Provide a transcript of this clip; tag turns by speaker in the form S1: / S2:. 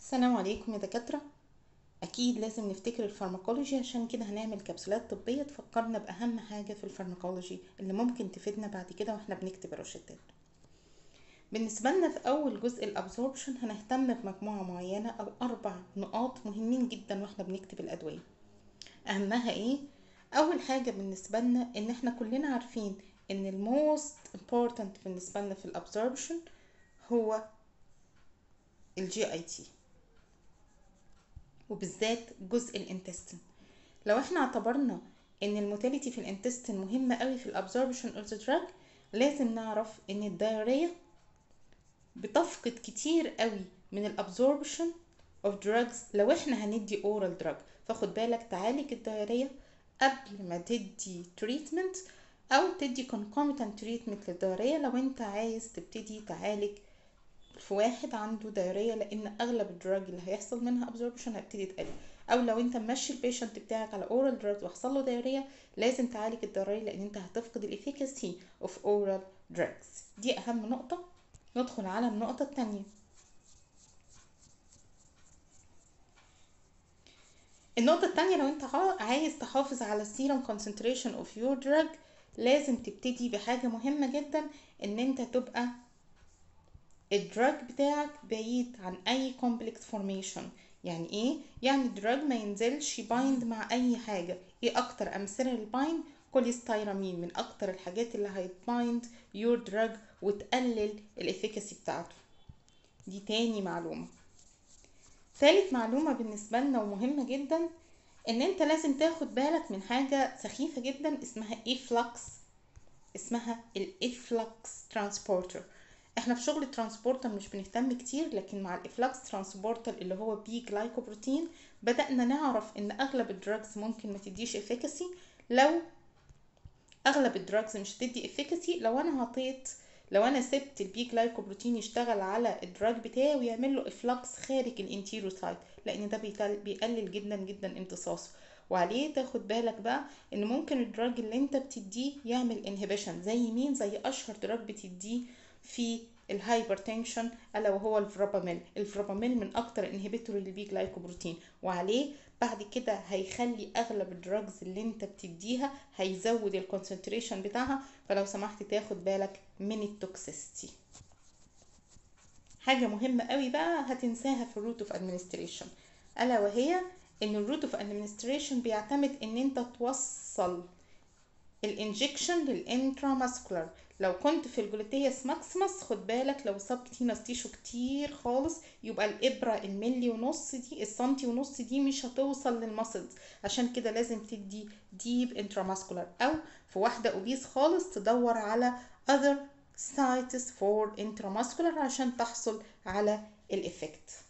S1: السلام عليكم يا دكاترة أكيد لازم نفتكر الفارماكولوجي عشان كده هنعمل كبسولات طبية تفكرنا بأهم حاجة في الفارماكولوجي اللي ممكن تفيدنا بعد كده واحنا بنكتب الروشتات بالنسبة لنا في أول جزء الأبزوربشن هنهتم بمجموعة معينة أو أربع نقاط مهمين جدا واحنا بنكتب الأدوية أهمها إيه؟ أول حاجة بالنسبة لنا إن احنا كلنا عارفين إن الموست important بالنسبة لنا في الأبزوربشن هو الجي اي تي وبالذات جزء الانتستين لو احنا اعتبرنا ان الموتاليتي في الانتستين مهمة قوي في الابزوربشن اوف ذا دراج لازم نعرف ان الدايرية بتفقد كتير قوي من الابزوربشن اوف دراجز لو احنا هندي اورال دراج فخد بالك تعالج الدايرية قبل ما تدي تريتمنت او تدي concomitant تريتمنت للدايرية لو انت عايز تبتدي تعالج في واحد عنده دايرية لان اغلب الدراج اللي هيحصل منها ابزوربشن هيبتدي تقل او لو انت ماشي البيشنت بتاعك على اورال دراج وحصل له دايرية لازم تعالج الدايرية لان انت هتفقد الافيكاسي اوف اورال دراجز دي اهم نقطة ندخل على النقطة التانية النقطة التانية لو انت عايز تحافظ على السيرم concentration of your drug لازم تبتدي بحاجة مهمة جدا ان انت تبقى الدراج بتاعك بعيد عن اي كومبلكس فورميشن يعني ايه يعني الدراج ما ينزلش بايند مع اي حاجه ايه اكتر امثله للبايند كوليستيرامين من اكتر الحاجات اللي هيتبايند يور دراج وتقلل الافيكاسي بتاعته دي تاني معلومه ثالث معلومه بالنسبه لنا ومهمه جدا ان انت لازم تاخد بالك من حاجه سخيفه جدا اسمها افلكس اسمها الافلكس ترانسبورتر احنا في شغل الترانسبورتر مش بنهتم كتير لكن مع الافلاكس ترانسبورتر اللي هو بي جلايكوبروتين بدأنا نعرف ان اغلب الدراجز ممكن ما تديش افيكاسي لو اغلب الدراجز مش هتدي افيكاسي لو انا عطيت لو انا سبت البي جلايكوبروتين يشتغل على الدراج بتاعي ويعمل له افلاكس خارج الانتيروسايت لان ده بيقلل جدا جدا امتصاصه وعليه تاخد بالك بقى ان ممكن الدراج اللي انت بتديه يعمل انهبيشن زي مين زي اشهر دراج بتديه في الهايبرتنشن الا وهو الفراباميل الفراباميل من اكتر انهبيتور للبي جلايكوبروتين وعليه بعد كده هيخلي اغلب الدراجز اللي انت بتديها هيزود الكونسنتريشن بتاعها فلو سمحت تاخد بالك من التوكسيستي حاجه مهمه قوي بقى هتنساها في الروت اوف ادمنستريشن الا وهي ان الروت اوف ادمنستريشن بيعتمد ان انت توصل الانجكشن للانتراماسكولار لو كنت في الجلوتيوس ماكسيمس خد بالك لو سبكتينس تيشو كتير خالص يبقى الابره الملي ونص دي السنتي ونص دي مش هتوصل للمسلز عشان كده لازم تدي ديب انتراماسكولار او في واحده اوبيس خالص تدور على other sites for intramuscular عشان تحصل على الافكت